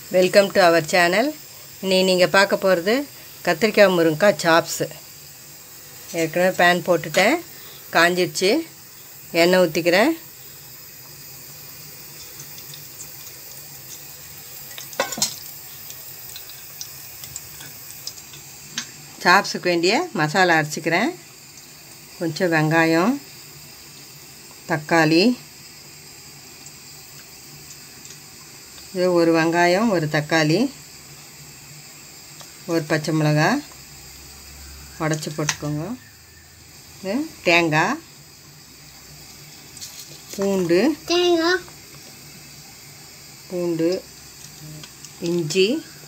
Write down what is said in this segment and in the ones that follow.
Welcome to our channel இன்னி நீங்கள் பார்க்க போகிறது கத்திரிக்காய் முருங்கைக்காய் சாப்ஸு ஏற்கனவே பேன் போட்டுட்டேன் காஞ்சிடுச்சு எண்ணெய் ஊற்றிக்கிறேன் சாப்ஸுக்கு வேண்டிய மசாலா அரைச்சிக்கிறேன் கொஞ்சம் வெங்காயம் தக்காளி இது ஒரு வெங்காயம் ஒரு தக்காளி ஒரு பச்சை மிளகாய் உடச்சி போட்டுக்கோங்க இது தேங்காய் பூண்டு தேங்காய் பூண்டு இஞ்சி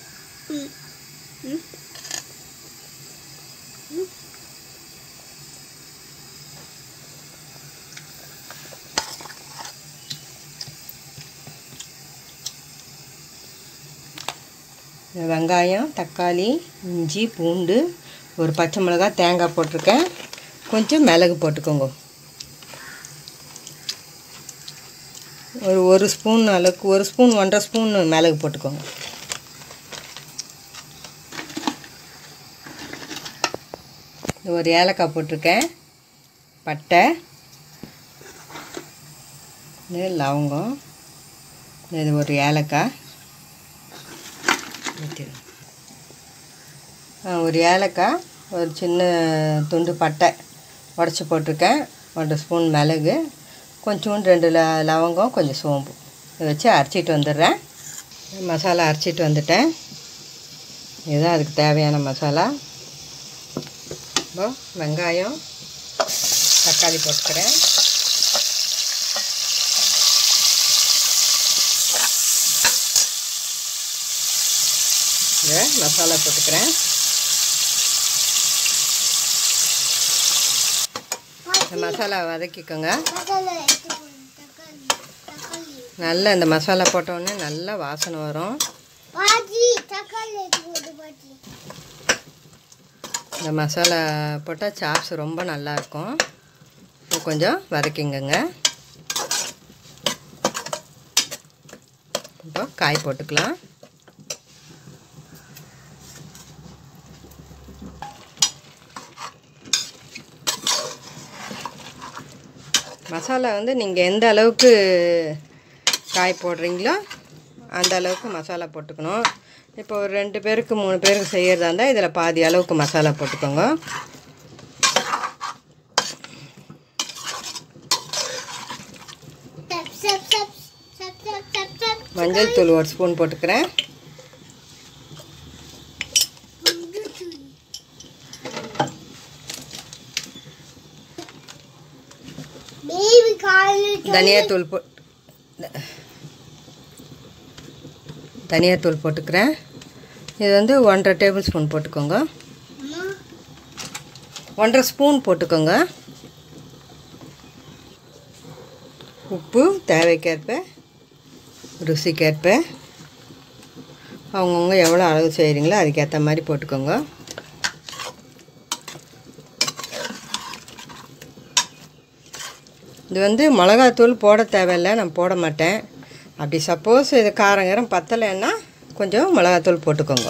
இந்த வெங்காயம் தக்காளி இஞ்சி பூண்டு ஒரு பச்சை மிளகாய் தேங்காய் போட்டிருக்கேன் கொஞ்சம் மிளகு போட்டுக்கோங்க ஒரு ஒரு ஸ்பூன் அளவுக்கு ஒரு ஸ்பூன் ஒன்றரை ஸ்பூன் மிளகு போட்டுக்கோங்க இது ஒரு ஏலக்காய் போட்டிருக்கேன் பட்டை இது லவங்கம் இது ஒரு ஏலக்காய் ஊற்றிடுங்க ஒரு ஏலக்காய் ஒரு சின்ன துண்டு பட்டை உடச்சி போட்டிருக்கேன் ஒன்றரை ஸ்பூன் மிளகு கொஞ்சோண்டு ரெண்டு ல லவங்கம் கொஞ்சம் சோம்பு இதை வச்சு அரைச்சிட்டு வந்துடுறேன் மசாலா அரைச்சிட்டு வந்துட்டேன் இதுதான் அதுக்கு தேவையான மசாலா இப்போ வெங்காயம் தக்காளி போட்டுக்கிறேன் இதை மசாலா போட்டுக்கிறேன் இந்த மசாலா வதக்கிக்கோங்க மசாலா எடுத்து போடு. தக்காளி தக்காளி நல்லா இந்த மசாலா போட்டோடனே நல்லா வாசனை வரும் பாட்டி தக்காளி எடுத்து போடு பாட்டி இந்த மசாலா போட்டால் சாப்ஸ் ரொம்ப நல்லாயிருக்கும் இது கொஞ்சம் வதக்கிங்கங்க இப்போ காய் போட்டுக்கலாம் மசாலா வந்து நீங்கள் எந்த அளவுக்கு காய் போடுறீங்களோ அந்த அளவுக்கு மசாலா போட்டுக்கணும் இப்போ ஒரு ரெண்டு பேருக்கு மூணு பேருக்கு செய்கிறதா இருந்தால் இதில் பாதி அளவுக்கு மசாலா போட்டுக்கோங்க சப் சப் சப் சப் சப் சப் சப் மஞ்சள் தூள் ஒரு ஸ்பூன் போட்டுக்கிறேன் பேபி காலையில் தனியாத்தூள் போ தனியாத்தூள் போட்டுக்கிறேன் இது வந்து ஒன்றரை டேபிள் ஸ்பூன் போட்டுக்கோங்க அம்மா ஒன்றரை ஸ்பூன் போட்டுக்கோங்க உப்பு தேவைக்கேற்ப ருசிக்கேற்ப அவங்கவுங்க எவ்வளோ அளவு செய்கிறீங்களோ அதுக்கேற்ற மாதிரி போட்டுக்கோங்க இது வந்து மிளகாத்தூள் போட தேவையில்லை நான் போட மாட்டேன் அப்படி சப்போஸ் இது காரங்கரம் பத்தலைன்னா கொஞ்சம் மிளகாத்தூள் போட்டுக்கோங்க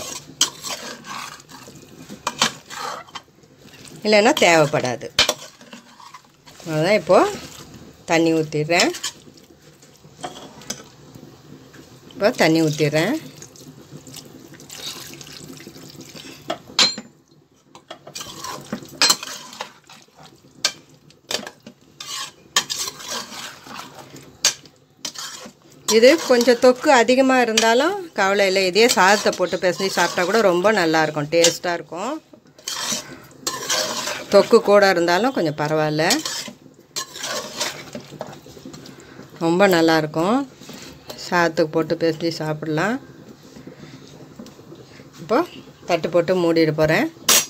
இல்லைன்னா தேவைப்படாது அதான் இப்போது தண்ணி ஊற்றிடுறேன் இப்போ தண்ணி ஊற்றிடுறேன் இது கொஞ்சம் தொக்கு அதிகமாக இருந்தாலும் கவலை இல்லை இதே சாதத்தை போட்டு பிசைஞ்சு சாப்பிட்டா கூட ரொம்ப நல்லாயிருக்கும் டேஸ்ட்டாக இருக்கும் தொக்கு கூட இருந்தாலும் கொஞ்சம் பரவாயில்ல ரொம்ப நல்லாயிருக்கும் சாதத்துக்கு போட்டு பிசைஞ்சு சாப்பிட்லாம் இப்போ தட்டு போட்டு மூடிட போகிறேன்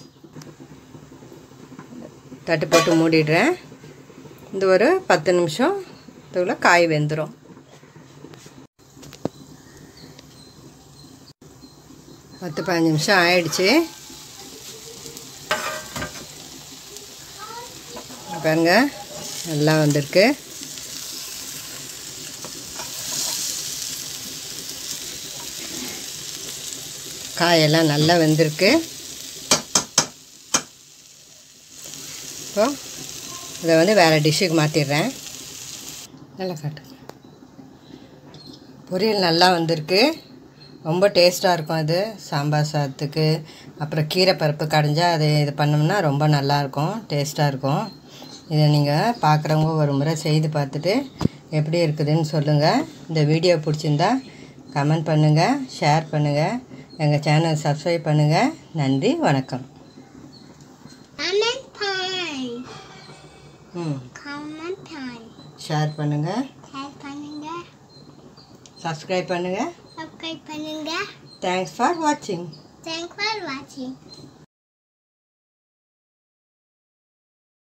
தட்டு போட்டு மூடிடுறேன் இது ஒரு பத்து நிமிஷம் இதுக்குள்ள காய் வெந்துடும் பத்து பதினஞ்சு நிமிஷம் ஆயிடுச்சு பாருங்க நல்லா வந்திருக்கு காயெல்லாம் நல்லா வெந்திருக்கு இப்போ இதை வந்து வேறு டிஷ்ஷுக்கு மாற்றிடுறேன் நல்லா காட்டு பொரியல் நல்லா வந்திருக்கு ரொம்ப டேஸ்ட்டாக இருக்கும் அது சாம்பார் சாதத்துக்கு அப்புறம் கீரை பருப்பு கடைஞ்சா அது இது பண்ணோம்னா ரொம்ப நல்லாயிருக்கும் டேஸ்ட்டாக இருக்கும் இதை நீங்கள் பார்க்குறவங்க ஒரு முறை செய்து பார்த்துட்டு எப்படி இருக்குதுன்னு சொல்லுங்கள் இந்த வீடியோ பிடிச்சிருந்தா கமெண்ட் பண்ணுங்கள் ஷேர் பண்ணுங்கள் எங்கள் சேனல் சப்ஸ்கிரைப் பண்ணுங்கள் நன்றி வணக்கம் Comment time. ம் Comment time. ஷேர் பண்ணுங்கள் Share பண்ணுங்க சப்ஸ்கிரைப் பண்ணுங்கள் subscribe பண்ணுங்க தேங்க்ஸ் ஃபார் வாட்சிங் thanks for watching